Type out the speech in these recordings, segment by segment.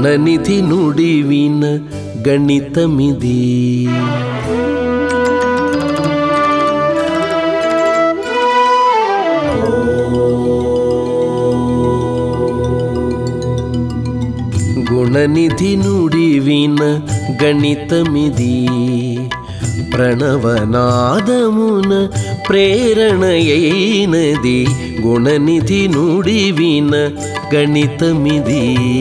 గుణనిధి నుడివిన గణితమిది గుణనిధి నుడివిన గణితమిది ప్రణవనాదమున ప్రేరణయైనది గుణనిధి నుడివిన గణితమిది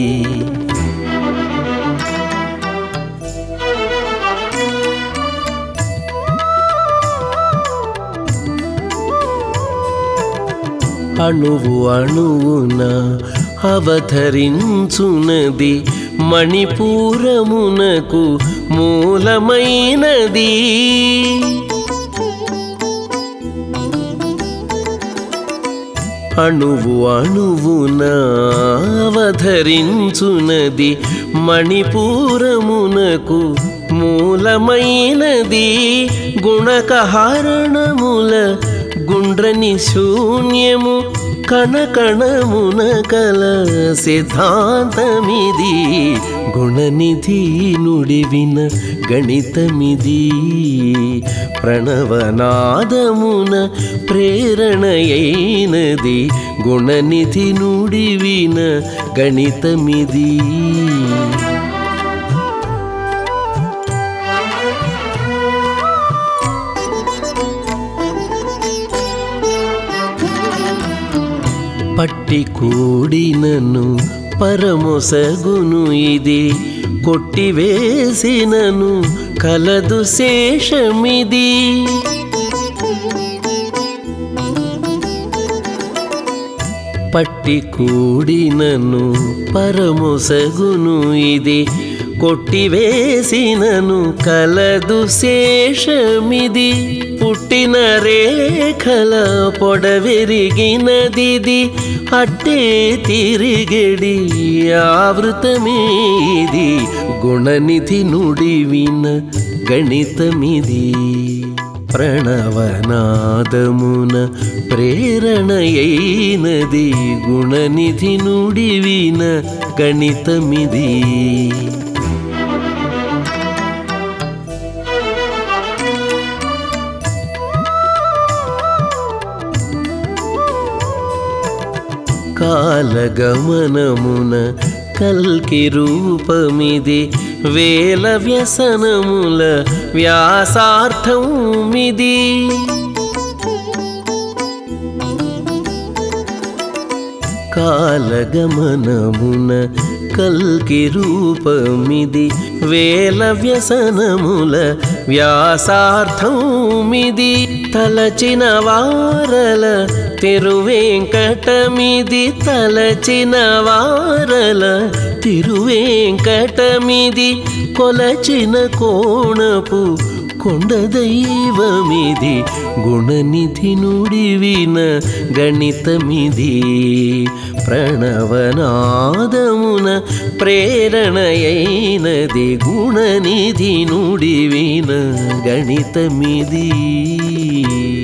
అణువు అణువున అవతరించునది మణిపూరమునకు మూలమైనది అణువు అణువున అవధరించునది మణిపూరమునకు మూలమైనది గుణకహరణముల గుండ్రని శూన్యము కణకణమున కల సిద్ధాంతమిది గుణనిధి నుడివిన గణితమిది ప్రణవనాదమున ప్రేరణయైనది గుణనిధి నుడివిన గణితమిది పట్టి కూడినను పరమొసగును ఇది కొట్టివేసినను కలదు శేషమిది పట్టి కూడినను పరమొసగును ఇది కొట్టివేసినను కలదు శేషమిది పుట్టిన రేఖల పొడవెరిగినదిది అట్టే తిరిగడి ఆవృతమేది గుణనిధి నుడివిన గణితమిది ప్రణవనాదమున ప్రేరణయైనది గుణనిధి నుడివిన గణితమిది కాలగమనమున కల్కి రూపమిది వేల వ్యసనముల వ్యాసార్థమిది కాలగమనమున కల్కి రూపమిది వేల వ్యసనముల వ్యాసార్థమిది తలచిన వారల తిరువేంకటమిది తలచిన వారల తిరువేంకటమిది కొలచిన కోణపు కొండ దైవమిది గుణనిధి నుడివిన గణితమిది ప్రణవనాదమున ప్రేరణయైనది గుణనిధి నుడివిన గణితమిది